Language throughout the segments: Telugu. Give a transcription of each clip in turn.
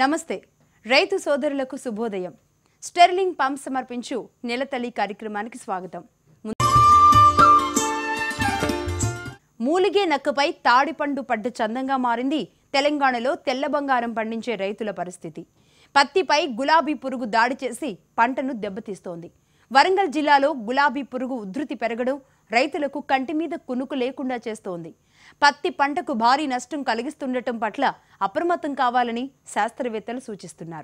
నమస్తే రైతు సోదరులకు శుభోదయం స్టెర్లింగ్ పంప్ సమర్పించు నెలతల్లి కార్యక్రమానికి స్వాగతం ము- మూలిగే నక్కపై తాడిపండు పడ్డ చందంగా మారింది తెలంగాణలో తెల్ల బంగారం పండించే రైతుల పరిస్థితి పత్తిపై గులాబీ పురుగు దాడి చేసి పంటను దెబ్బతీస్తోంది వరంగల్ జిల్లాలో గులాబీ పురుగు ఉధృతి పెరగడం రైతులకు కంటి మీద కునుకు లేకుండా చేస్తోంది పత్తి పంటకు భారీ నష్టం కలిగిస్తుండటం పట్ల అప్రమత్తం కావాలని శాస్త్రవేత్తలు సూచిస్తున్నారు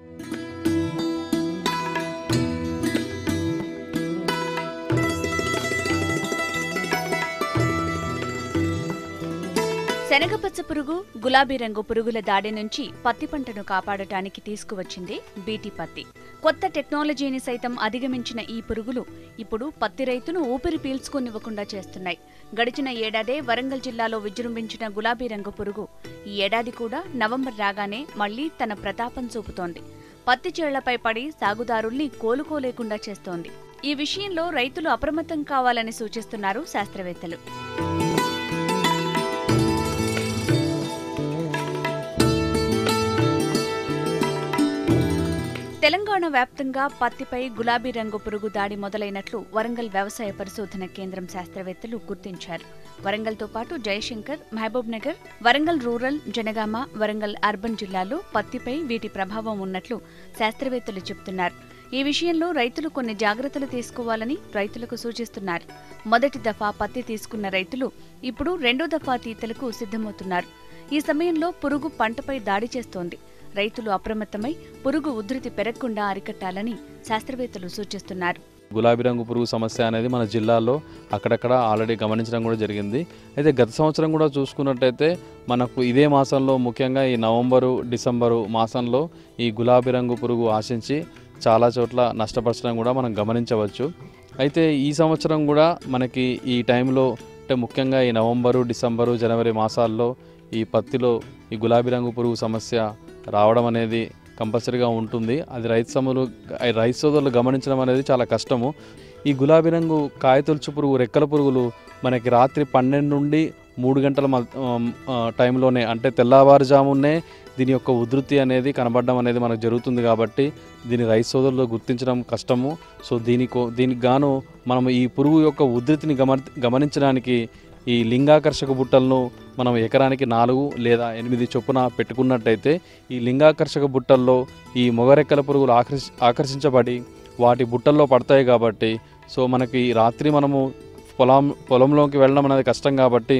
శనగపచ్చ పురుగు గులాబీ రంగు పురుగుల దాడి నుంచి పత్తి పంటను కాపాడటానికి తీసుకువచ్చింది బీటీ పత్తి కొత్త టెక్నాలజీని సైతం అధిగమించిన ఈ పురుగులు ఇప్పుడు పత్తి రైతును ఊపిరి పీల్చుకోనివ్వకుండా చేస్తున్నాయి గడిచిన ఏడాదే వరంగల్ జిల్లాలో విజృంభించిన గులాబీ రంగు పురుగు ఈ ఏడాది కూడా నవంబర్ రాగానే మళ్లీ తన ప్రతాపం చూపుతోంది పత్తి చేళ్లపై పడి సాగుదారుల్ని కోలుకోలేకుండా చేస్తోంది ఈ విషయంలో రైతులు అప్రమత్తం కావాలని సూచిస్తున్నారు శాస్త్రవేత్తలు తెలంగాణ వ్యాప్తంగా పత్తిపై గులాబీ రంగు పురుగు దాడి మొదలైనట్లు వరంగల్ వ్యవసాయ పరిశోధన కేంద్రం శాస్త్రవేత్తలు గుర్తించారు వరంగల్తో పాటు Jayashankar Mahabubnagar Warangal rural Jangaon Warangal urban జిల్లాల్లో పత్తిపై వీటి ప్రభావం ఉన్నట్లు శాస్త్రవేత్తలు చెబుతున్నారు ఈ విషయంలో రైతులు కొన్ని జాగ్రత్తలు తీసుకోవాలని రైతులకు సూచిస్తున్నారు మొదటి దఫా పత్తి తీసుకున్న రైతులు ఇప్పుడు రెండో దఫా తీతలకు సిద్ధమవుతున్నారు ఈ సమయంలో పురుగు పంటపై దాడి చేస్తోంది రైతులు అప్రమత్తమై పురుగు ఉధృతి పెరగకుండా అరికట్టాలని శాస్త్రవేత్తలు సూచిస్తున్నారు గులాబీ రంగు పురుగు సమస్య అనేది మన జిల్లాలో అక్కడక్కడ ఆల్రెడీ గమనించడం కూడా జరిగింది అయితే గత సంవత్సరం కూడా చూసుకున్నట్టయితే మనకు ఇదే మాసంలో ముఖ్యంగా ఈ నవంబరు డిసెంబరు మాసంలో ఈ గులాబీ రంగు పురుగు ఆశించి చాలా చోట్ల నష్టపరచడం కూడా మనం గమనించవచ్చు అయితే ఈ సంవత్సరం కూడా మనకి ఈ టైంలో అంటే ముఖ్యంగా ఈ నవంబరు డిసెంబరు జనవరి మాసాల్లో ఈ పత్తిలో ఈ గులాబీ రంగు పురుగు సమస్య రావడం అనేది కంపల్సరీగా ఉంటుంది అది రైతు సములు రైతు సోదరులు గమనించడం అనేది చాలా కష్టము ఈ గులాబీ రంగు కాయతొలుచు పురుగు రెక్కల పురుగులు మనకి రాత్రి పన్నెండు నుండి మూడు గంటల మ- ఆ, టైంలోనే అంటే తెల్లవారుజామునే దీని యొక్క ఉధృతి అనేది కనబడడం అనేది మనకు జరుగుతుంది కాబట్టి దీని రైతు సోదరులు గుర్తించడం కష్టము సో దీనికో దీనికి గాను మనం ఈ పురుగు యొక్క ఉధృతిని గమని గమనించడానికి ఈ లింగాకర్షక బుట్టలను మనం ఎకరానికి నాలుగు లేదా ఎనిమిది చొప్పున పెట్టుకున్నట్టయితే ఈ లింగాకర్షక బుట్టల్లో ఈ మొగరెక్కల పురుగులు ఆకర్షి ఆకర్షించబడి వాటి బుట్టల్లో పడతాయి కాబట్టి సో మనకి రాత్రి మనము పొలం పొలంలోకి వెళ్ళడం అనేది కష్టం కాబట్టి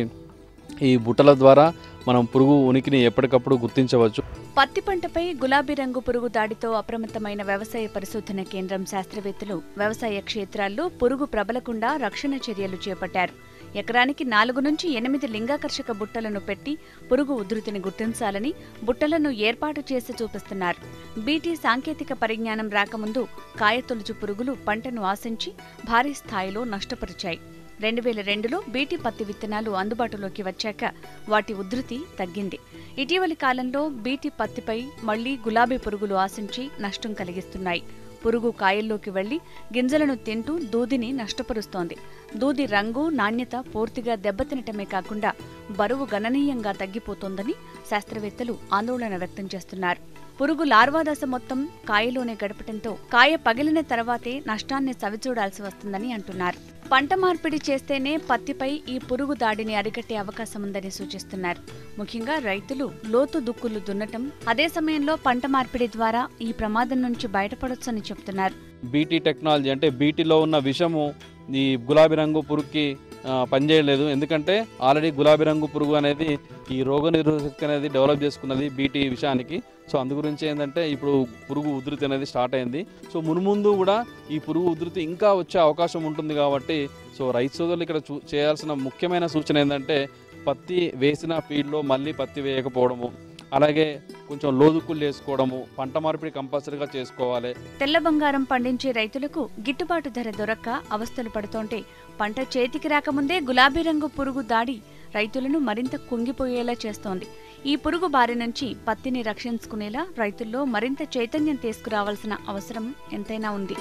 ఈ బుట్టల ద్వారా మనం పురుగు ఉనికిని ఎప్పటికప్పుడు గుర్తించవచ్చు పత్తి పంటపై గులాబీ రంగు పురుగు దాడితో అప్రమత్తమైన వ్యవసాయ పరిశోధన కేంద్రం శాస్త్రవేత్తలు వ్యవసాయ క్షేత్రాల్లో పురుగు ప్రబలకుండా రక్షణ చర్యలు చేపట్టారు ఎకరానికి నాలుగు నుంచి ఎనిమిది లింగాకర్షక బుట్టలను పెట్టి పురుగు ఉధృతిని గుర్తించాలని బుట్టలను ఏర్పాటు చేసి చూపిస్తున్నారు బీటీ సాంకేతిక పరిజ్ఞానం రాకముందు కాయతొలుచు పురుగులు పంటను ఆశించి భారీ స్థాయిలో నష్టపరిచాయి రెండు వేల రెండులో బీటీ పత్తి విత్తనాలు అందుబాటులోకి వచ్చాక వాటి ఉధృతి తగ్గింది ఇటీవలి కాలంలో బీటీ పత్తిపై మళ్లీ గులాబీ పురుగులు ఆశించి నష్టం కలిగిస్తున్నాయి పురుగు కాయల్లోకి వెళ్లి గింజలను తింటూ దూదిని నష్టపరుస్తోంది దూది రంగు నాణ్యత పూర్తిగా దెబ్బతినటమే కాకుండా బరువు గణనీయంగా తగ్గిపోతోందని శాస్త్రవేత్తలు ఆందోళన వ్యక్తం చేస్తున్నారు పురుగు లార్వా దశ మొత్తం కాయలోనే గడపటంతో కాయ పగిలిన తర్వాతే నష్టాన్ని సవిచూడాల్సి వస్తుందని అంటున్నారు పంట మార్పిడి చేస్తేనే పత్తిపై ఈ పురుగు దాడిని అరికట్టే అవకాశం ఉందని సూచిస్తున్నారు ముఖ్యంగా రైతులు లోతు దుక్కులు దున్నటం అదే సమయంలో పంట మార్పిడి ద్వారా ఈ ప్రమాదం నుంచి బయటపడొచ్చని చెబుతున్నారు బీటీ టెక్నాలజీ అంటే బీటీలో ఉన్న విషము ఈ గులాబీ రంగు పురుగుకి ఆ, పనిచేయలేదు ఎందుకంటే ఆల్రెడీ గులాబీ రంగు పురుగు అనేది ఈ రోగ నిరోధక అనేది డెవలప్ చేసుకున్నది బీటీ విషయానికి సో అందు గురించి ఏంటంటే ఇప్పుడు పురుగు ఉధృతి అనేది స్టార్ట్ అయింది సో మున్ముందు కూడా ఈ పురుగు ఉధృతి ఇంకా వచ్చే అవకాశం ఉంటుంది కాబట్టి సో రైతు సోదరులు ఇక్కడ చూ చేయాల్సిన ముఖ్యమైన సూచన ఏంటంటే పత్తి వేసిన ఫీల్డ్లో మళ్ళీ పత్తి వేయకపోవడము అలాగే కొంచెం లోదుక్కులు వేసుకోవడము పంట మార్పిడి కంపల్సరీగా చేసుకోవాలి తెల్ల బంగారం పండించే రైతులకు గిట్టుబాటు ధర దొరక్క అవస్థలు పడుతోంటే పంట చేతికి రాకముందే గులాబీ రంగు పురుగు దాడి రైతులను మరింత కుంగిపోయేలా చేస్తోంది ఈ పురుగు బారి నుంచి పత్తిని రక్షించుకునేలా రైతుల్లో మరింత చైతన్యం తీసుకురావాల్సిన అవసరం ఎంతైనా ఉంది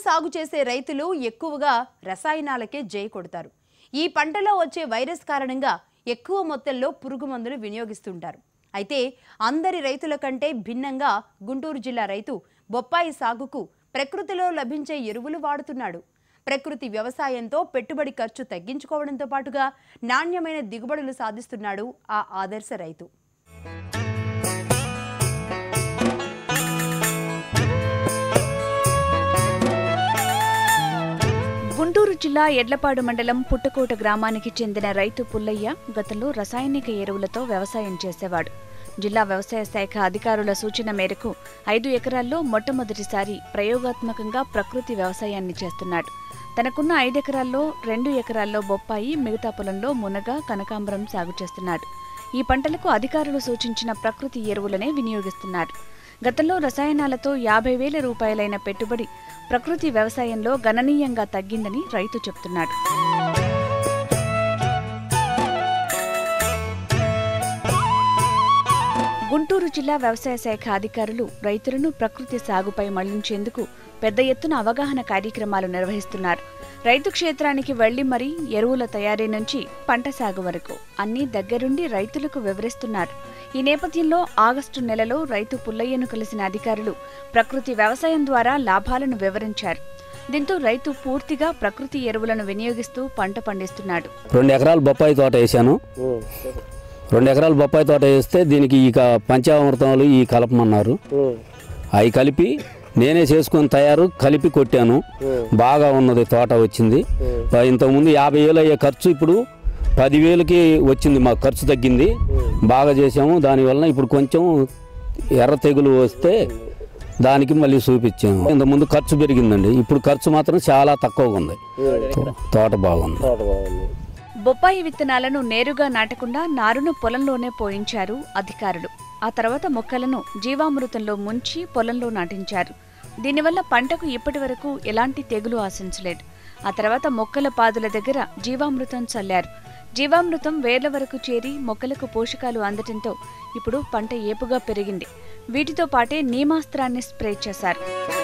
సాగు చేసే రైతులు ఎక్కువగా రసాయనాలకే జై కొడతారు ఈ పంటలో వచ్చే వైరస్ కారణంగా ఎక్కువ మొత్తంలో పురుగు మందులు వినియోగిస్తుంటారు అయితే అందరి రైతుల కంటే భిన్నంగా గుంటూరు జిల్లా రైతు బొప్పాయి సాగుకు ప్రకృతిలో లభించే ఎరువులు వాడుతున్నాడు ప్రకృతి వ్యవసాయంతో పెట్టుబడి ఖర్చు తగ్గించుకోవడంతో పాటుగా నాణ్యమైన దిగుబడులు సాధిస్తున్నాడు ఆ ఆదర్శ రైతు గుంటూరు జిల్లా ఎడ్లపాడు మండలం పుట్టకోట గ్రామానికి చెందిన రైతు పుల్లయ్య గతంలో రసాయనిక ఎరువులతో వ్యవసాయం చేసేవాడు జిల్లా వ్యవసాయ శాఖ అధికారుల సూచన మేరకు ఐదు ఎకరాల్లో మొట్టమొదటిసారి ప్రయోగాత్మకంగా ప్రకృతి వ్యవసాయాన్ని చేస్తున్నాడు తనకున్న ఐదెకరాల్లో రెండు ఎకరాల్లో బొప్పాయి మిగతా పొలంలో మునగ కనకాంబరం సాగు చేస్తున్నాడు ఈ పంటలకు అధికారులు సూచించిన ప్రకృతి ఎరువులనే వినియోగిస్తున్నారు గతంలో రసాయనాలతో యాభై వేల రూపాయలైన పెట్టుబడి ప్రకృతి వ్యవసాయంలో గణనీయంగా తగ్గిందని రైతు చెప్తున్నాడు గుంటూరు జిల్లా వ్యవసాయ శాఖ అధికారులు రైతులను ప్రకృతి సాగుపై మళ్లించేందుకు పెద్ద ఎత్తున అవగాహన కార్యక్రమాలు నిర్వహిస్తున్నారు రైతు క్షేత్రానికి వెళ్లి మరీ ఎరువుల తయారీ నుంచి పంట సాగు వరకు అన్నీ దగ్గరుండి రైతులకు వివరిస్తున్నారు ఈ నేపథ్యంలో ఆగస్టు నెలలో రైతు పుల్లయ్యను కలిసిన అధికారులు ప్రకృతి వ్యవసాయం ద్వారా లాభాలను వివరించారు దీంతో రైతు పూర్తిగా ప్రకృతి ఎరువులను వినియోగిస్తూ పంట పండిస్తున్నాడు రెండు ఎకరాలు బొప్పాయి తోట వేసాను రెండు ఎకరాలు బొప్పాయి తోట వేస్తే దీనికి ఇక పంచామృతాలు ఈ కలపమన్నారు అవి కలిపి నేనే చేసుకొని తయారు కలిపి కొట్టాను బాగా ఉన్నది తోట వచ్చింది ఇంతకుముందు యాభై వేలు అయ్యే ఖర్చు ఇప్పుడు పదివేలకి వచ్చింది మాకు ఖర్చు తగ్గింది బాగా చేసాము దానివల్ల ఇప్పుడు కొంచెం ఎర్ర తెగులు వస్తే దానికి మళ్ళీ చూపించాము ఇంతకుముందు ఖర్చు పెరిగిందండి ఇప్పుడు ఖర్చు మాత్రం చాలా తక్కువగా ఉంది తోట బాగుంది బొప్పాయి విత్తనాలను నేరుగా నాటకుండా నారును పొలంలోనే పోయించారు అధికారులు ఆ తర్వాత మొక్కలను జీవామృతంలో ముంచి పొలంలో నాటించారు దీనివల్ల పంటకు ఇప్పటి వరకు ఎలాంటి తెగులు ఆశించలేదు ఆ తర్వాత మొక్కల పాదుల దగ్గర జీవామృతం చల్లారు జీవామృతం వేర్ల వరకు చేరి మొక్కలకు పోషకాలు అందటంతో ఇప్పుడు పంట ఏపుగా పెరిగింది వీటితో పాటే నీమాస్త్రాన్ని స్ప్రే చేశారు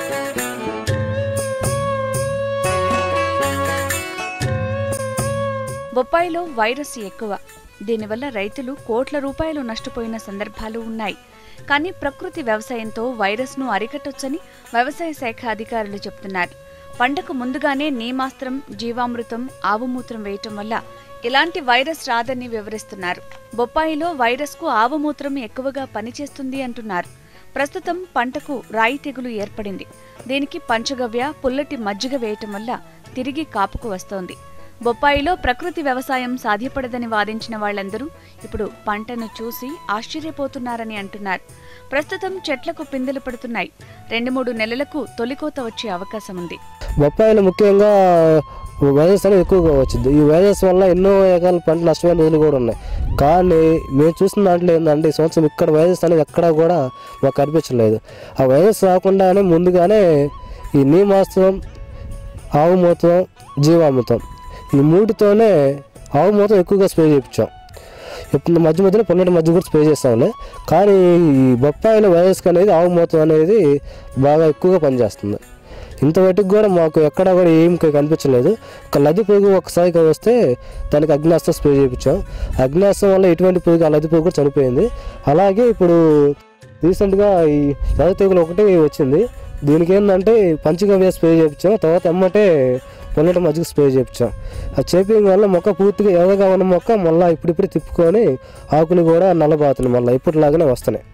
బొప్పాయిలో వైరస్ ఎక్కువ దీనివల్ల రైతులు కోట్ల రూపాయలు నష్టపోయిన సందర్భాలు ఉన్నాయి కానీ ప్రకృతి వ్యవసాయంతో వైరస్ను అరికట్టొచ్చని వ్యవసాయ శాఖ అధికారులు చెప్తున్నారు పంటకు ముందుగానే నీమాస్త్రం జీవామృతం ఆవుమూత్రం వేయటం వల్ల ఎలాంటి వైరస్ రాదని వివరిస్తున్నారు బొప్పాయిలో వైరస్కు ఆవుమూత్రం ఎక్కువగా పనిచేస్తుంది అంటున్నారు ప్రస్తుతం పంటకు రాయి తెగులు ఏర్పడింది దీనికి పంచగవ్య పుల్లటి మజ్జిగ వేయటం వల్ల తిరిగి కాపుకు వస్తోంది బొప్పాయిలో ప్రకృతి వ్యవసాయం సాధ్యపడదని వాదించిన వాళ్ళందరూ ఇప్పుడు పంటను చూసి ఆశ్చర్యపోతున్నారని అంటున్నారు ప్రస్తుతం చెట్లకు పిందెలు పడుతున్నాయి రెండు మూడు నెలలకు తొలికోత వచ్చే అవకాశం ఉంది బొప్పాయిలో ముఖ్యంగా వైరస్ అనేది ఎక్కువగా వచ్చింది ఈ వైరస్ వల్ల ఎన్నో రకాల పంటలు నష్టమైన రోజులు కూడా ఉన్నాయి కానీ మేము చూసిన దాంట్లో ఏంటంటే ఈ సంవత్సరం ఇక్కడ వైరస్ అనేది ఎక్కడా కూడా మాకు కనిపించలేదు ఆ వైరస్ రాకుండానే ముందుగానే ఈ నీమాస్త్రం ఆవు మూత్రం జీవామృతం ఈ మూడుతోనే ఆవు మూత్రం ఎక్కువగా స్ప్రే చేయించాం ఇప్పుడు మధ్య మధ్యలో పొన్నటి మధ్య కూడా స్ప్రే చేస్తాంలే కానీ ఈ బొప్పాయిలో వైరస్ అనేది ఆవు మూత్రం అనేది బాగా ఎక్కువగా పనిచేస్తుంది ఇంతవరకు కూడా మాకు ఎక్కడ కూడా ఏం కనిపించలేదు ఒక లది పురుగు ఒకసారి వస్తే దానికి అగ్నాస్తం స్ప్రే చేయించాం అగ్నాస్తం వల్ల ఎటువంటి పురుగు ఆ లది పురుగు కూడా చనిపోయింది అలాగే ఇప్పుడు రీసెంట్గా ఈ ఎర్ర తెగులు ఒకటి వచ్చింది దీనికి ఏంటంటే పంచగవ్య స్ప్రే చేయించాం తర్వాత ఎమ్మటే పొల్లటి మజ్జిగ స్ప్రే చేయించాం అది చేపించడం వల్ల మొక్క పూర్తిగా ఎర్రగా ఉన్న మొక్క మళ్ళీ ఇప్పుడిప్పుడు తిప్పుకొని ఆకులు కూడా నల్లబాతుంది మళ్ళీ ఇప్పటిలాగానే వస్తున్నాయి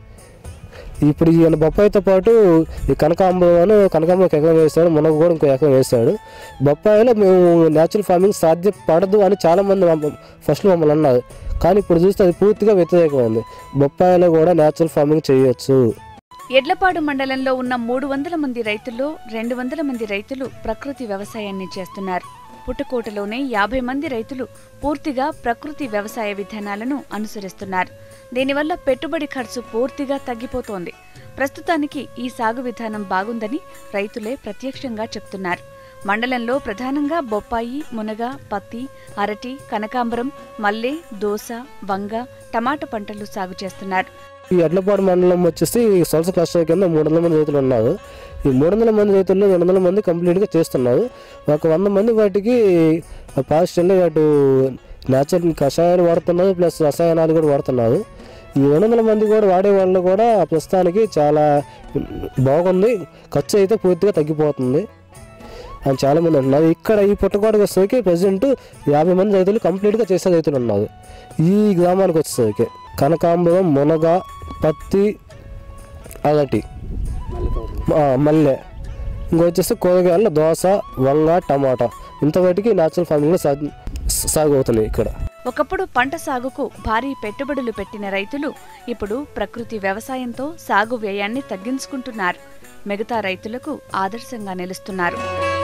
ఇప్పుడు ఈయన బొప్పాయితో పాటు ఈ కనకాంబరం కనకాంబరం ఒక ఎకరం వేస్తాడు మునగ కూడా ఇంకో ఎకరం వేస్తాడు బొప్పాయిలో మేము న్యాచురల్ ఫార్మింగ్ సాధ్యపడదు అని చాలామంది ఫస్ట్ మమ్మల్ని అన్నారు కానీ ఇప్పుడు చూస్తే అది పూర్తిగా వ్యతిరేకం ఉంది బొప్పాయిలో కూడా న్యాచురల్ ఫార్మింగ్ చేయొచ్చు ఎడ్లపాడు మండలంలో ఉన్న మూడు వందల మంది రైతుల్లో రెండు వందల మంది రైతులు ప్రకృతి వ్యవసాయాన్ని చేస్తున్నారు పుట్టకోటలోనే యాభై మంది రైతులు పూర్తిగా ప్రకృతి వ్యవసాయ విధానాలను అనుసరిస్తున్నారు దీనివల్ల పెట్టుబడి ఖర్చు పూర్తిగా తగ్గిపోతోంది ప్రస్తుతానికి ఈ సాగు విధానం బాగుందని రైతులే ప్రత్యక్షంగా చెప్తున్నారు మండలంలో ప్రధానంగా బొప్పాయి మునగ పత్తి అరటి కనకాంబరం మల్లె దోస వంగ టమాటా పంటలు సాగు చేస్తున్నారు ఈ ఎడ్లపాడు మండలం వచ్చేసి సొలస క్లస్టర్ కింద మూడు వందల మంది రైతులు ఉన్నారు ఈ మూడు వందల మంది రైతుల్లో రెండు వందల మంది కంప్లీట్గా చేస్తున్నారు ఒక వంద మంది వాటికి పాజిటివ్లో అటు న్యాచురల్ కషాయాలు వాడుతున్నారు ప్లస్ రసాయనాలు కూడా వాడుతున్నారు ఈ రెండు వందల మంది కూడా వాడే వాళ్ళు కూడా ప్రస్తుతానికి చాలా బాగుంది ఖర్చు అయితే పూర్తిగా తగ్గిపోతుంది అని చాలా మంది అంటున్నారు ఇక్కడ ఈ పుట్టకోటకి వచ్చేసరికి ప్రజెంట్ యాభై మంది రైతులు కంప్లీట్గా చేసే రైతులు ఉన్నారు ఈ గ్రామానికి వచ్చేసరికి కనకాంబరం మునగ పత్తి అరటి ఆ, మల్లె ఇంకొచ్చేసి కూరగాయలు దోస వంగ టమాటా ఇంతవరకు న్యాచురల్ ఫార్మింగ్ సాగు సాగు అవుతున్నాయి ఇక్కడ ఒకప్పుడు పంట సాగుకు భారీ పెట్టుబడులు పెట్టిన రైతులు ఇప్పుడు ప్రకృతి వ్యవసాయంతో సాగు వ్యయాన్ని తగ్గించుకుంటున్నారు మిగతా రైతులకు ఆదర్శంగా నిలుస్తున్నారు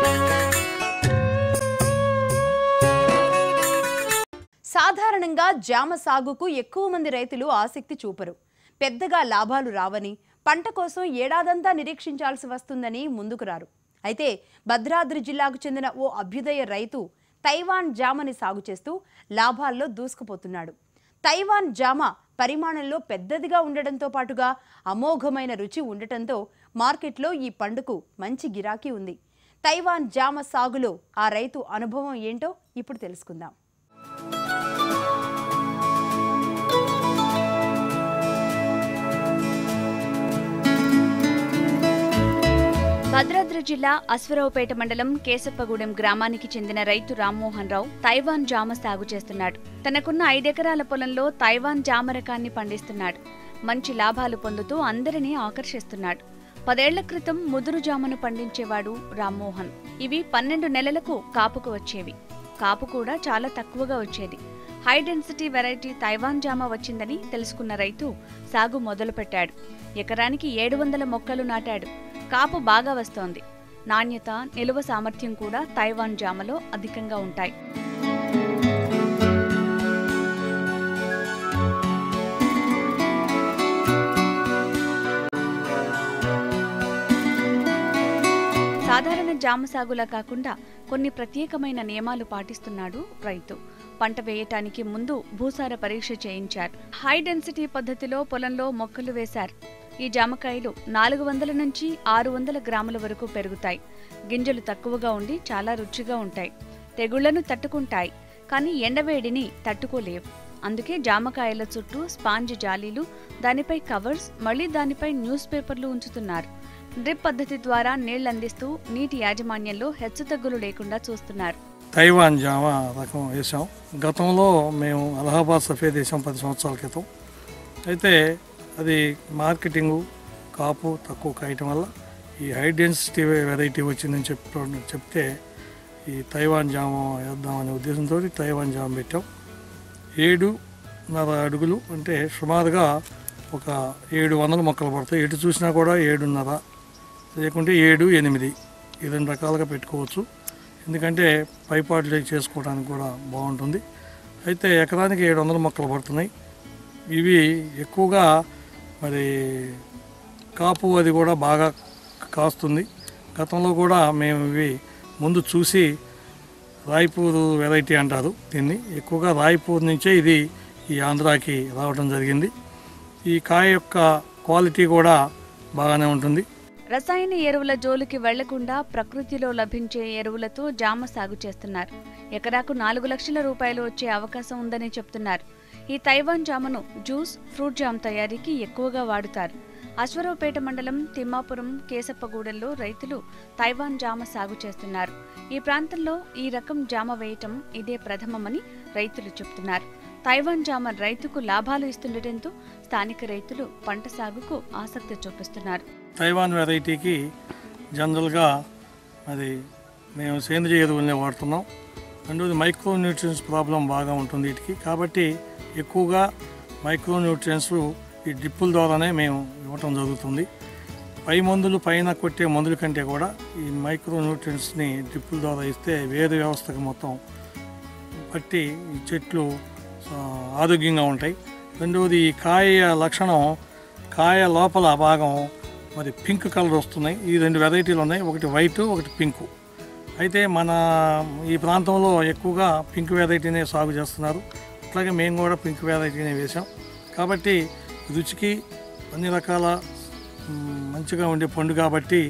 సాధారణంగా జామ సాగుకు ఎక్కువ మంది రైతులు ఆసక్తి చూపరు పెద్దగా లాభాలు రావని పంట కోసం ఏడాదంతా నిరీక్షించాల్సి వస్తుందని ముందుకు రారు అయితే భద్రాద్రి జిల్లాకు చెందిన ఓ అభ్యుదయ రైతు తైవాన్ జామని సాగు చేస్తూ లాభాల్లో దూసుకుపోతున్నాడు తైవాన్ జామ పరిమాణంలో పెద్దదిగా ఉండటంతో పాటుగా అమోఘమైన రుచి ఉండటంతో మార్కెట్లో ఈ పండుకు మంచి గిరాకీ ఉంది తైవాన్ జామ సాగులో ఆ రైతు అనుభవం ఏంటో ఇప్పుడు తెలుసుకుందాం భద్రాద్రి జిల్లా అశ్వరావుపేట మండలం కేశప్పగూడెం గ్రామానికి చెందిన రైతు రామ్మోహన్ రావు తైవాన్ జామ సాగు చేస్తున్నాడు తనకున్న ఐదెకరాల పొలంలో తైవాన్ జామ రకాన్ని పండిస్తున్నాడు మంచి లాభాలు పొందుతూ అందరినీ ఆకర్షిస్తున్నాడు పదేళ్ల క్రితం ముదురు జామను పండించేవాడు రామ్మోహన్ ఇవి పన్నెండు నెలలకు కాపుకు వచ్చేవి కాపు కూడా చాలా తక్కువగా వచ్చేది హై డెన్సిటీ వెరైటీ తైవాన్ జామ వచ్చిందని తెలుసుకున్న రైతు సాగు మొదలుపెట్టాడు ఎకరానికి ఏడు వందల మొక్కలు నాటాడు కాపు బాగా వస్తోంది నాణ్యత నిలువ సామర్థ్యం కూడా తైవాన్ జామలో అధికంగా ఉంటాయి సాధారణ జామ సాగులా కాకుండా కొన్ని ప్రత్యేకమైన నియమాలు పాటిస్తున్నాడు రైతు పంట వేయటానికి ముందు భూసార పరీక్ష చేయించారు హై డెన్సిటీ పద్ధతిలో పొలంలో మొక్కలు వేశారు ఈ జామకాయలు నాలుగు వందల నుంచి ఆరు వందల గ్రాముల వరకు పెరుగుతాయి గింజలు తక్కువగా ఉండి చాలా రుచిగా ఉంటాయి తెగుళ్లను తట్టుకుంటాయి కానీ ఎండవేడిని తట్టుకోలేవు అందుకే జామకాయల చుట్టూ స్పాంజ్ జాలీలు దానిపై కవర్స్ మళ్ళీ దానిపై న్యూస్ పేపర్లు ఉంచుతున్నారు డ్రిప్ పద్ధతి ద్వారా నీళ్లందిస్తూ నీటి యాజమాన్యంలో హెచ్చుతగ్గులు లేకుండా చూస్తున్నారు తైవాన్ జామ రకం వేసాం గతంలో మేము అలహాబాద్ సఫేద్ వేసాం పది సంవత్సరాల క్రితం అయితే అది మార్కెటింగు కాపు తక్కువ కాయటం వల్ల ఈ హై డెన్సిటీ వెరైటీ వచ్చిందని చెప్ప చెప్తే ఈ తైవాన్ జామ వేద్దామనే ఉద్దేశంతో తైవాన్ జామ పెట్టాం ఏడున్నర అడుగులు అంటే సుమారుగా ఒక ఏడు వందల మొక్కలు పడతాయి ఎటు చూసినా కూడా ఏడున్నర లేకుంటే ఏడు ఎనిమిది ఈ రెండు రకాలుగా పెట్టుకోవచ్చు ఎందుకంటే పైపాట్లు చేసుకోవడానికి కూడా బాగుంటుంది అయితే ఎకరానికి ఏడు వందల మొక్కలు పడుతున్నాయి ఇవి ఎక్కువగా మరి కాపు అది కూడా బాగా కాస్తుంది గతంలో కూడా మేము ఇవి ముందు చూసి రాయ్పూర్ వెరైటీ అంటారు దీన్ని ఎక్కువగా రాయ్పూర్ నుంచే ఇది ఈ ఆంధ్రాకి రావడం జరిగింది ఈ కాయ యొక్క క్వాలిటీ కూడా బాగానే ఉంటుంది రసాయన ఎరువుల జోలికి వెళ్లకుండా ప్రకృతిలో లభించే ఎరువులతో జామ సాగు చేస్తున్నారు ఎకరాకు నాలుగు లక్షల రూపాయలు వచ్చే అవకాశం ఉందని చెప్తున్నారు ఈ తైవాన్ జామను జ్యూస్ ఫ్రూట్ జామ్ తయారీకి ఎక్కువగా వాడుతారు అశ్వరావుపేట మండలం తిమ్మాపురం కేసప్పగూడెంలో రైతులు తైవాన్ జామ సాగు చేస్తున్నారు ఈ ప్రాంతంలో ఈ రకం జామ వేయటం ఇదే ప్రథమమని రైతులు చెప్తున్నారు తైవాన్ జామ రైతుకు లాభాలు ఇస్తుండటంతో స్థానిక రైతులు పంట సాగుకు ఆసక్తి చూపిస్తున్నారు తైవాన్ వెరైటీకి జనరల్గా అది మేము సేంద్రియ ఎరువులనే వాడుతున్నాం రెండోది మైక్రో న్యూట్రియన్స్ ప్రాబ్లం బాగా ఉంటుంది వీటికి కాబట్టి ఎక్కువగా మైక్రో న్యూట్రియన్స్ ఈ డ్రిప్పుల ద్వారానే మేము ఇవ్వటం జరుగుతుంది పై మందులు పైన కొట్టే మందుల కంటే కూడా ఈ మైక్రో న్యూట్రియన్స్ని డ్రిప్పుల ద్వారా ఇస్తే వేరు వ్యవస్థకు మొత్తం పట్టి ఈ చెట్లు ఆ, ఆరోగ్యంగా ఉంటాయి రెండవది ఈ కాయ లక్షణం కాయ లోపల భాగం మరి పింక్ కలర్ వస్తున్నాయి ఈ రెండు వెరైటీలు ఉన్నాయి ఒకటి వైట్ ఒకటి పింకు అయితే మన ఈ ప్రాంతంలో ఎక్కువగా పింక్ వెరైటీనే సాగు చేస్తున్నారు అట్లాగే మేము కూడా పింక్ వెరైటీనే వేసాం కాబట్టి రుచికి అన్ని రకాల మ్, మంచిగా ఉండే పండు కాబట్టి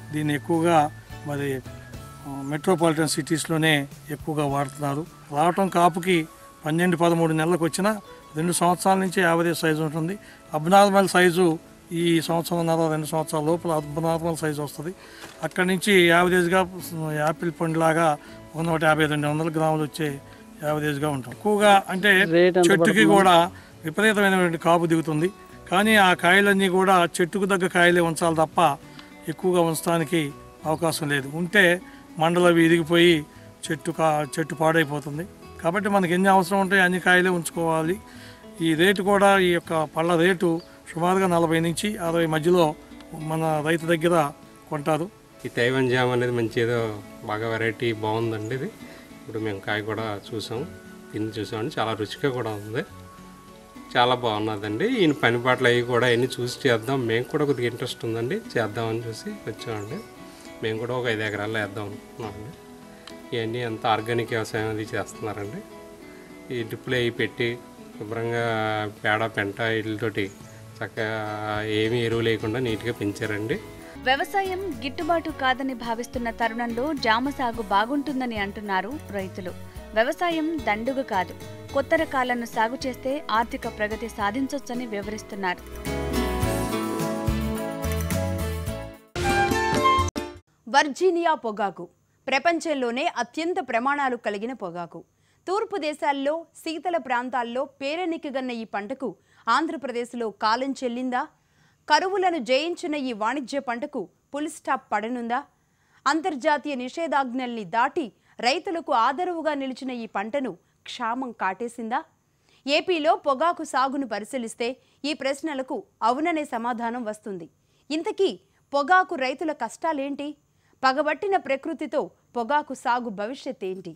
దీన్ని ఎక్కువగా మరి ఆ, మెట్రోపాలిటన్ సిటీస్లోనే ఎక్కువగా వాడుతున్నారు రావటం కాపుకి పన్నెండు పదమూడు నెలలకు వచ్చిన రెండు సంవత్సరాల నుంచి యావరేజ్ సైజు ఉంటుంది అబ్నార్మల్ సైజు ఈ సంవత్సరంన్నర రెండు సంవత్సరాల లోపల అబ్నార్మల్ సైజు వస్తుంది అక్కడి నుంచి యావరేజ్గా యాపిల్ పండులాగా ఒక నూట యాభై రెండు వందల గ్రాములు వచ్చే యావరేజ్గా ఉంటాం ఎక్కువగా అంటే చెట్టుకి కూడా విపరీతమైనటువంటి కాపు దిగుతుంది కానీ ఆ కాయలన్నీ కూడా చెట్టుకు తగ్గ కాయలే ఉంచాలి తప్ప ఎక్కువగా ఉంచడానికి అవకాశం లేదు ఉంటే మండలు అవి ఇరిగిపోయి చెట్టు కా చెట్టు పాడైపోతుంది కాబట్టి మనకి ఎన్ని అవసరం ఉంటాయి అన్ని కాయలే ఉంచుకోవాలి ఈ రేటు కూడా ఈ యొక్క పళ్ళ రేటు సుమారుగా నలభై నుంచి అరవై మధ్యలో మన రైతు దగ్గర కొంటారు ఈ తైవాన్ జామ్ అనేది మంచి ఏదో బాగా వెరైటీ బాగుందండి ఇది ఇప్పుడు మేము కాయ కూడా చూసాం తిని చూసామండి చాలా రుచిగా కూడా ఉంది చాలా బాగున్నదండి ఈయన పని పాటలు అవి కూడా అన్నీ చూసి చేద్దాం మేము కూడా కొద్దిగా ఇంట్రెస్ట్ ఉందండి చేద్దామని చూసి వచ్చామండి మేము కూడా ఒక ఐదు ఎకరాల్లో వేద్దాం అనుకున్నామండి ఇవన్నీ అంతా ఆర్గానిక్ వ్యవసాయం అది చేస్తున్నారండి ఈ డ్రిప్పులు అవి పెట్టి శుభ్రంగా పేడ పెంట వీటితోటి చక్కగా ఏమీ ఎరువు లేకుండా నీట్గా పెంచారండి వ్యవసాయం గిట్టుబాటు కాదని భావిస్తున్న తరుణంలో జామ సాగు బాగుంటుందని అంటున్నారు రైతులు వ్యవసాయం దండుగ కాదు కొత్త రకాలను సాగు చేస్తే ఆర్థిక ప్రగతి సాధించొచ్చని వివరిస్తున్నారు వర్జీనియా పొగాకు ప్రపంచంలోనే అత్యంత ప్రమాణాలు కలిగిన పొగాకు తూర్పు దేశాల్లో శీతల ప్రాంతాల్లో పేరెనికగన్న ఈ పంటకు ఆంధ్రప్రదేశ్లో కాలం చెల్లిందా కరువులను జయించిన ఈ వాణిజ్య పంటకు పుల్ స్టాప్ పడనుందా అంతర్జాతీయ నిషేధాజ్ఞల్ని దాటి రైతులకు ఆదరవుగా నిలిచిన ఈ పంటను క్షామం కాటేసిందా ఏపీలో పొగాకు సాగును పరిశీలిస్తే ఈ ప్రశ్నలకు అవుననే సమాధానం వస్తుంది ఇంతకీ పొగాకు రైతుల కష్టాలేంటి పగబట్టిన ప్రకృతితో పొగాకు సాగు భవిష్యత్ ఏంటి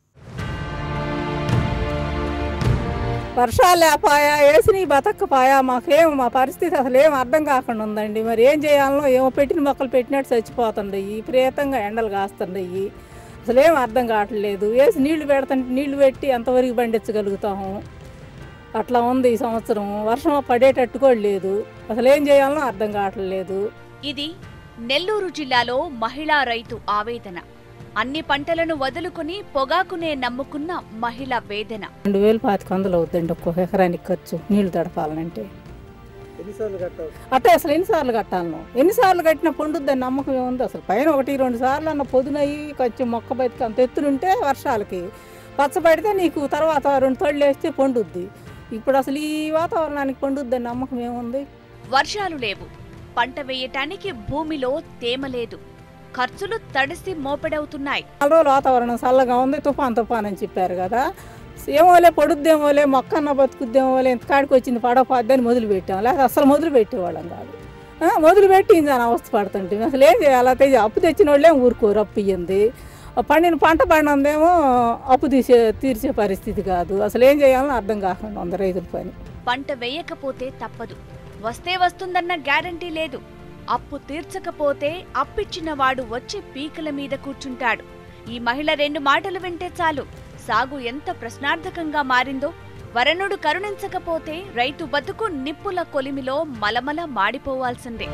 వర్షాలు లేపాయా వేసిన బతకపాయా మాకేం మా పరిస్థితి అసలు ఏం అర్థం కాకుండా ఉందండి మరి ఏం చేయాలనో ఏమో పెట్టిన మొక్కలు పెట్టినట్టు చచ్చిపోతుండయి విపరీతంగా ఎండలు కాస్తుండయి అసలు ఏం అర్థం కావట్లేదు వేసి నీళ్లు పెడుతుంటే నీళ్లు పెట్టి ఎంతవరకు పండించగలుగుతాము అట్లా ఉంది ఈ సంవత్సరం వర్షం పడేటట్టు కూడా లేదు అసలు ఏం చేయాలనో అర్థం కావట్లేదు ఇది నెల్లూరు జిల్లాలో మహిళా రైతు ఆవేదన అన్ని పంటలను వదులుకుని పొగాకునే నమ్ముకున్న మహిళ వేదన రెండు వేలు పాతిక వందలు అవుతుందండి ఒక్కొక్క ఎకరానికి ఖర్చు నీళ్లు తడపాలంటే అట్టే అసలు ఎన్నిసార్లు కట్టాలను ఎన్నిసార్లు కట్టినా పండుద్దని నమ్మకం ఏముంది అసలు పైన ఒకటి రెండు సార్లు అన్న పొదునయ్యి కొంచెం మొక్క బతికి అంత ఎత్తునుంటే వర్షాలకి పచ్చబడితే నీకు తర్వాత రెండు తళ్ళు వేస్తే పండుద్ది ఇప్పుడు అసలు ఈ వాతావరణానికి పండుద్దని నమ్మకం ఏముంది వర్షాలు లేవు పంట వేయటానికి భూమిలో తేమ లేదు ఖర్చులు తడిసి మోపెడవుతున్నాయి నాలుగు రోజులు వాతావరణం చల్లగా ఉంది తుఫాన్ తుఫాన్ అని చెప్పారు కదా ఏమోలే పడుద్దేమోలే మొక్కన్న బతుకుద్దేమోలే ఇంత కాడికి వచ్చింది పడపోద్దని మొదలు పెట్టాం లేదా అసలు మొదలు పెట్టేవాళ్ళం కాదు ఆ, మొదలు పెట్టి ఇంజాన అవస్థ పడుతుంటే అసలు ఏం చేయాలి తెచ్చి అప్పు తెచ్చిన వాళ్ళే ఊరుకోరు అప్పు ఇయ్యింది పండిన పంట పండిందేమో అప్పు తీసే తీర్చే పరిస్థితి కాదు అసలు ఏం చేయాలని అర్థం కాకుండా ఉంది రైతుల పని పంట వేయకపోతే తప్పదు వస్తే వస్తుందన్న గ్యారంటీ లేదు అప్పు తీర్చకపోతే అప్పిచ్చిన వాడు వచ్చి పీకల మీద కూర్చుంటాడు ఈ మహిళ రెండు మాటలు వింటే చాలు సాగు ఎంత ప్రశ్నార్థకంగా మారిందో వరణుడు కరుణించకపోతే రైతు బతుకు నిప్పుల కొలిమిలో మలమల మాడిపోవాల్సిందే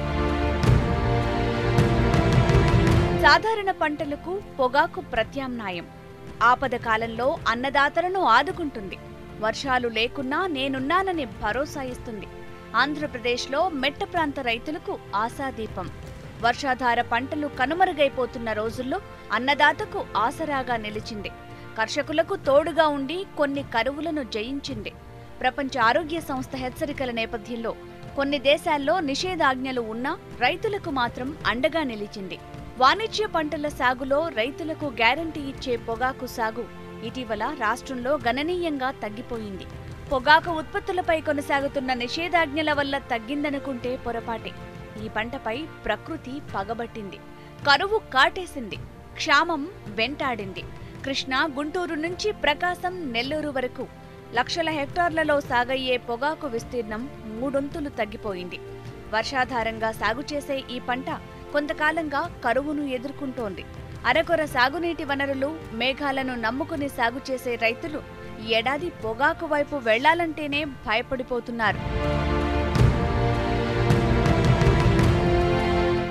సాధారణ పంటలకు పొగాకు ప్రత్యామ్నాయం ఆపద కాలంలో అన్నదాతలను ఆదుకుంటుంది వర్షాలు లేకున్నా నేనున్నానని భరోసా ఇస్తుంది ఆంధ్రప్రదేశ్లో మెట్ట ప్రాంత రైతులకు ఆశాదీపం వర్షాధార పంటలు కనుమరుగైపోతున్న రోజుల్లో అన్నదాతకు ఆసరాగా నిలిచింది కర్షకులకు తోడుగా ఉండి కొన్ని కరువులను జయించింది ప్రపంచ ఆరోగ్య సంస్థ హెచ్చరికల నేపథ్యంలో కొన్ని దేశాల్లో నిషేధాజ్ఞలు ఉన్నా రైతులకు మాత్రం అండగా నిలిచింది వాణిజ్య పంటల సాగులో రైతులకు గ్యారంటీ ఇచ్చే పొగాకు సాగు ఇటీవల రాష్ట్రంలో గణనీయంగా తగ్గిపోయింది పొగాకు ఉత్పత్తులపై కొనసాగుతున్న నిషేధాజ్ఞల వల్ల తగ్గిందనుకుంటే పొరపాటే ఈ పంటపై ప్రకృతి పగబట్టింది కరువు కాటేసింది క్షామం వెంటాడింది కృష్ణా గుంటూరు నుంచి ప్రకాశం నెల్లూరు వరకు లక్షల హెక్టార్లలో సాగయ్యే పొగాకు విస్తీర్ణం మూడొంతులు తగ్గిపోయింది వర్షాధారంగా సాగు చేసే ఈ పంట కొంతకాలంగా కరువును ఎదుర్కొంటోంది అరకొర సాగునీటి వనరులు మేఘాలను నమ్ముకుని సాగు చేసే రైతులు ఈ ఏడాది పొగాకు వైపు వెళ్లాలంటేనే భయపడిపోతున్నారు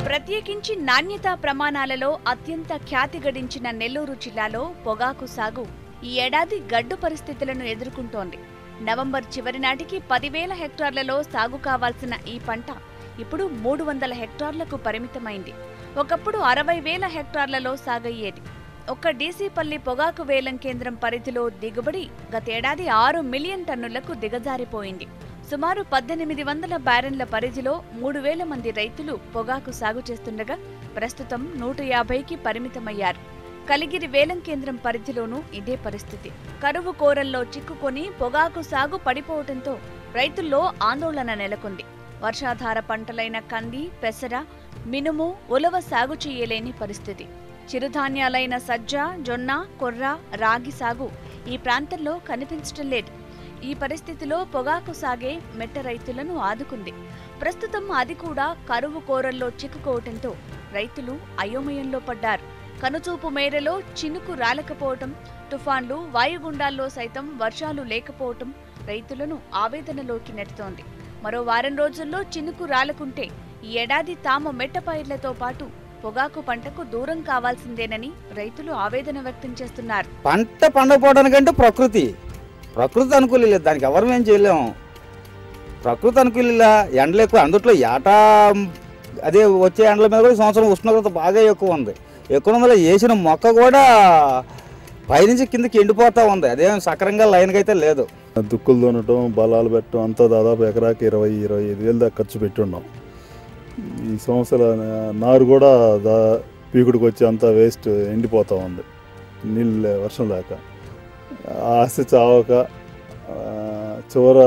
ప్రత్యేకించి నాణ్యతా ప్రమాణాలలో అత్యంత ఖ్యాతి గడించిన నెల్లూరు జిల్లాలో పొగాకు సాగు ఈ ఏడాది గడ్డు పరిస్థితులను ఎదుర్కొంటోంది నవంబర్ చివరి నాటికి పదివేల హెక్టార్లలో సాగు కావాల్సిన ఈ పంట ఇప్పుడు మూడు వందల హెక్టార్లకు పరిమితమైంది ఒకప్పుడు అరవై వేల హెక్టార్లలో సాగయ్యేది ఒక్క డీసీపల్లి పొగాకు వేలం కేంద్రం పరిధిలో దిగుబడి గతేడాది ఆరు మిలియన్ టన్నులకు దిగజారిపోయింది సుమారు పద్దెనిమిది వందల బ్యారెన్ల పరిధిలో మూడు వేల మంది రైతులు పొగాకు సాగు చేస్తుండగా ప్రస్తుతం నూట యాభైకి పరిమితమయ్యారు కలిగిరి వేలం కేంద్రం పరిధిలోనూ ఇదే పరిస్థితి కరువు కోరల్లో చిక్కుకొని పొగాకు సాగు పడిపోవడంతో రైతుల్లో ఆందోళన నెలకొంది వర్షాధార పంటలైన కంది పెసర మినుము ఉలవ సాగు చేయలేని పరిస్థితి చిరుధాన్యాలైన సజ్జ జొన్న కొర్ర రాగి సాగు ఈ ప్రాంతంలో కనిపించటం లేదు ఈ పరిస్థితిలో పొగాకు సాగే మెట్ట రైతులను ఆదుకుంది ప్రస్తుతం అది కూడా కరువు కోరల్లో చిక్కుకోవటంతో రైతులు అయోమయంలో పడ్డారు కనుచూపు మేరలో చినుకు రాలకపోవటం తుఫాన్లు వాయుగుండాల్లో సైతం వర్షాలు లేకపోవటం రైతులను ఆవేదనలోకి నెడుతోంది మరో వారం రోజుల్లో చినుకు రాలకుంటే ఈ ఏడాది తాము మెట్ట పైర్లతో పాటు పొగాకు పంటకు దూరం కావాల్సిందేనని రైతులు ఆవేదన వ్యక్తం చేస్తున్నారు పంట పండకపోవడానికంటే ప్రకృతి ప్రకృతి అనుకూలి దానికి ఎవరు ఏం చేయలేము ప్రకృతి అనుకూల ఎండలు ఎక్కువ అందుట్లో ఏటా అదే వచ్చే ఎండల మీద కూడా ఈ సంవత్సరం ఉష్ణోగ్రత బాగా ఎక్కువ ఉంది ఎక్కువ వల్ల వేసిన మొక్క కూడా పైనుంచి కిందకి ఎండిపోతూ ఉంది అదేం సక్రంగా లైన్కి అయితే లేదు దుక్కులు దున్నటం బలాలు పెట్టడం అంతా దాదాపు ఎకరాకి ఇరవై ఇరవై ఐదు వేలు దాకా ఖర్చు పెట్టి ఉన్నాం ఈ సంవత్సరం నారు కూడా దా పీకుడికి వచ్చి అంతా వేస్ట్ ఎండిపోతూ ఉంది నీళ్ళు లే- వర్షం లేక ఆశ చావక ఆ, చివర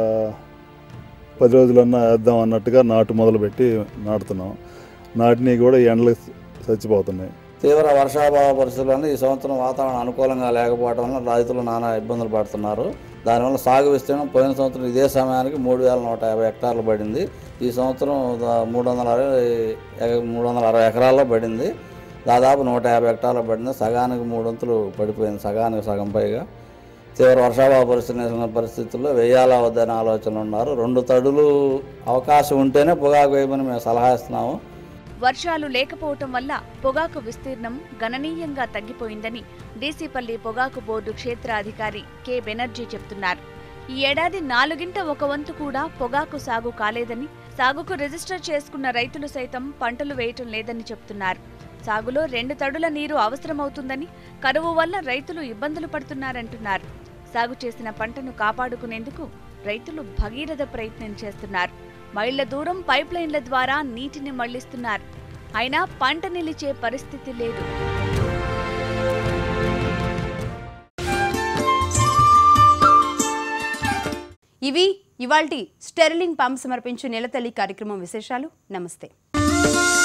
పది రోజులన్నా వేద్దాం అన్నట్టుగా నాటు మొదలుపెట్టి నాటుతున్నాం నాటినవి కూడా ఎండలు చచ్చిపోతున్నాయి తీవ్ర వర్షాభావ పరిస్థితులను ఈ సంవత్సరం వాతావరణం అనుకూలంగా లేకపోవడం వల్ల రైతులు నానా ఇబ్బందులు పడుతున్నారు దానివల్ల సాగు విస్తీర్ణం పోయిన సంవత్సరం ఇదే సమయానికి మూడు వేల నూట యాభై హెక్టార్లు పడింది ఈ సంవత్సరం దా- మూడు వందల అరవై ఎక- మూడు వందల అరవై ఎకరాల్లో పడింది దాదాపు నూట యాభై హెక్టార్లు పడింది సగానికి మూడొంతులు పడిపోయింది సగానికి సగం పైగా తీవ్ర వర్షాభావ పరిస్థితి నెలకొన్న పరిస్థితుల్లో వేయాలా వద్దనే ఆలోచనలు ఉన్నారు రెండు తడులు అవకాశం ఉంటేనే పొగాకు వేయమని మేము సలహా ఇస్తున్నాము వర్షాలు లేకపోవటం వల్ల పొగాకు విస్తీర్ణం గణనీయంగా తగ్గిపోయిందని డీసీపల్లి పొగాకు బోర్డు క్షేత్రాధికారి కె బెనర్జీ చెప్తున్నారు ఈ ఏడాది నాలుగింట ఒక వంతు కూడా పొగాకు సాగు కాలేదని సాగుకు రిజిస్టర్ చేసుకున్న రైతులు సైతం పంటలు వేయటం లేదని చెప్తున్నారు సాగులో రెండు తడుల నీరు అవసరమవుతుందని కరువు వల్ల రైతులు ఇబ్బందులు పడుతున్నారంటున్నారు సాగు చేసిన పంటను కాపాడుకునేందుకు రైతులు భగీరథ ప్రయత్నం చేస్తున్నారు మైళ్ల దూరం పైప్ లైన్ల ద్వారా నీటిని మళ్లిస్తున్నారు అయినా పంట నిలిచే పరిస్థితి లేదు ఇవి ఇవాల్టి స్టెర్లింగ్ పంప్ సమర్పించు నెలతల్లి కార్యక్రమం విశేషాలు నమస్తే